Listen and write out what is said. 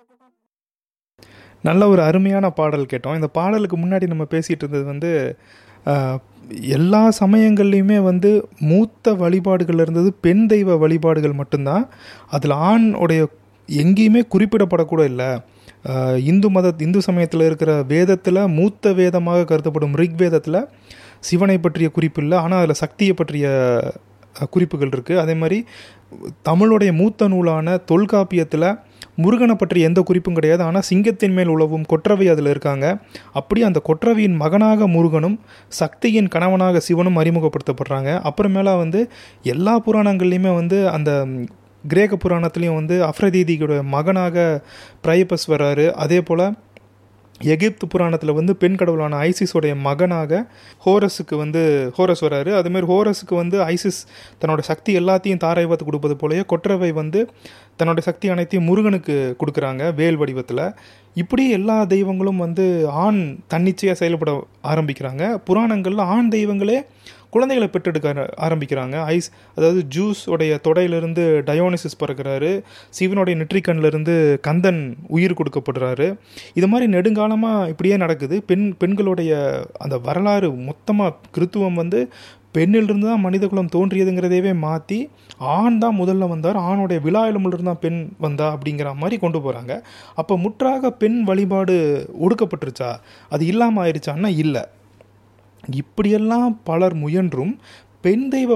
நல்ல ஒரு அருமையான பாடல் கேட்டோம் இந்த பாடலுக்கு முன்னாடி நம்ம பேசிகிட்டு இருந்தது வந்து ஆஹ், எல்லா சமயங்கள்லையுமே வந்து மூத்த வழிபாடுகள் இருந்தது பெண் தெய்வ வழிபாடுகள் மட்டும்தான் அதில் ஆண் உடைய எங்கேயுமே குறிப்பிடப்படக்கூட இல்லை ஆஹ், இந்து மத இந்து சமயத்தில் இருக்கிற வேதத்தில் மூத்த வேதமாக கருதப்படும் ரிக் வேதத்தில் சிவனை பற்றிய குறிப்பு இல்லை ஆனால் அதில் சக்தியை பற்றிய அஹ், குறிப்புகள் இருக்குது அதே மாதிரி தமிழுடைய மூத்த நூலான தொல்காப்பியத்தில் முருகனை பற்றி எந்த குறிப்பும் கிடையாது ஆனால் சிங்கத்தின் மேல் உழவும் கொற்றவை அதில் இருக்காங்க அப்படி அந்த கொற்றவையின் மகனாக முருகனும் சக்தியின் கணவனாக சிவனும் அறிமுகப்படுத்தப்படுறாங்க அப்புறமேலா வந்து எல்லா புராணங்கள்லையுமே வந்து அந்த ம், கிரேக்க புராணத்துலேயும் வந்து அஃப்ரதீதியோட மகனாக பிரைபஸ் வராரு அதே போல் எகிப்து புராணத்தில் வந்து பெண் கடவுளான ஐசிஸோடைய மகனாக ஹோரஸுக்கு வந்து ஹோரஸ் வராரு அதேமாதிரி ஹோரஸுக்கு வந்து ஐசிஸ் தன்னோட சக்தி எல்லாத்தையும் தாரைவத்து கொடுப்பது போலயே கொற்றவை வந்து தன்னோட சக்தி அனைத்தையும் முருகனுக்கு கொடுக்குறாங்க வேல் வடிவத்தில் இப்படி எல்லா தெய்வங்களும் வந்து ஆண் தன்னிச்சையாக செயல்பட ஆரம்பிக்கிறாங்க புராணங்களில் ஆண் தெய்வங்களே குழந்தைகளை பெற்றெடுக்க ஆர- ஆரம்பிக்கிறாங்க ஐஸ் அதாவது ஜூஸ் உடைய தொடையிலிருந்து டயோனிசிஸ் பிறக்கிறாரு சிவனுடைய நெற்றிக்கண்ணிலிருந்து கந்தன் உயிர் கொடுக்கப்படுறாரு இது மாதிரி நெடுங்காலமாக இப்படியே நடக்குது பெண் பெண்களுடைய அந்த வரலாறு மொத்தமாக கிறித்துவம் வந்து பெண்ணிலிருந்து தான் மனிதகுலம் தோன்றியதுங்கிறதையவே மாற்றி ஆண் தான் முதல்ல வந்தார் ஆணுடைய விழா எலும்பிலிருந்து தான் பெண் வந்தா அப்படிங்கிற மாதிரி கொண்டு போகிறாங்க அப்போ முற்றாக பெண் வழிபாடு ஒடுக்கப்பட்டுருச்சா அது இல்லாமல் ஆயிடுச்சான்னா இல்லை இப்படியெல்லாம் பலர் முயன்றும் பெண் தெய்வ